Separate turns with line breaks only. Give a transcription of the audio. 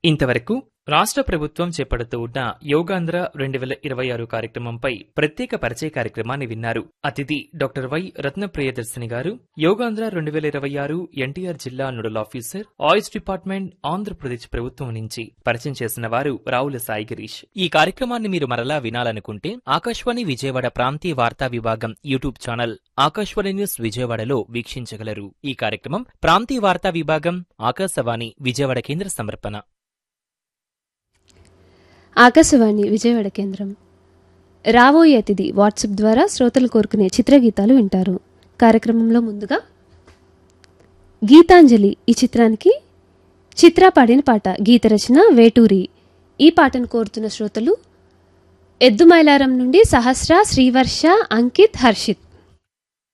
ఇంతవరకు రాష్ట్ర ప్రభుత్వం చేపడుతూ ఉన్న యోగాంధ్ర రెండు వేల ఇరవై ఆరు కార్యక్రమంపై ప్రత్యేక పరిచయ కార్యక్రమాన్ని విన్నారు అతిథి డాక్టర్ వై రత్న ప్రియదర్శిని గారు యోగాంధ్ర రెండు వేల ఇరవై ఆరు ఎన్టీఆర్ జిల్లా nodal officer oils department Andhra Pradesh ప్రభుత్వం నుంచి పరిచయం చేసిన వారు రావుల సాయి గిరీష్ ఈ కార్యక్రమాన్ని మీరు మరలా వినాలనుకుంటే ఆకాశవాణి విజయవాడ ప్రాంతీయ వార్తా విభాగం యూట్యూబ్ ఛానల్ ఆకాశవాణి న్యూస్ విజయవాడలో వీక్షించగలరు ఈ కార్యక్రమం ప్రాంతీయ వార్తా విభాగం ఆకాశవాణి విజయవాడ కేంద్ర సమర్పణ
ఆకాశవాణి విజయవాడ కేంద్రం రాబోయే అతిథి వాట్సాప్ ద్వారా శ్రోతలు కోరుకునే చిత్రగీతాలు వింటారు కార్యక్రమంలో ముందుగా గీతాంజలి ఈ చిత్రానికి చిత్ర పాడిన పాట గీత రచన వేటూరి ఈ పాటను కోరుతున్న శ్రోతలు ఎద్దుమైలారం నుండి సహస్ర శ్రీవర్ష అంకిత్ హర్షిత్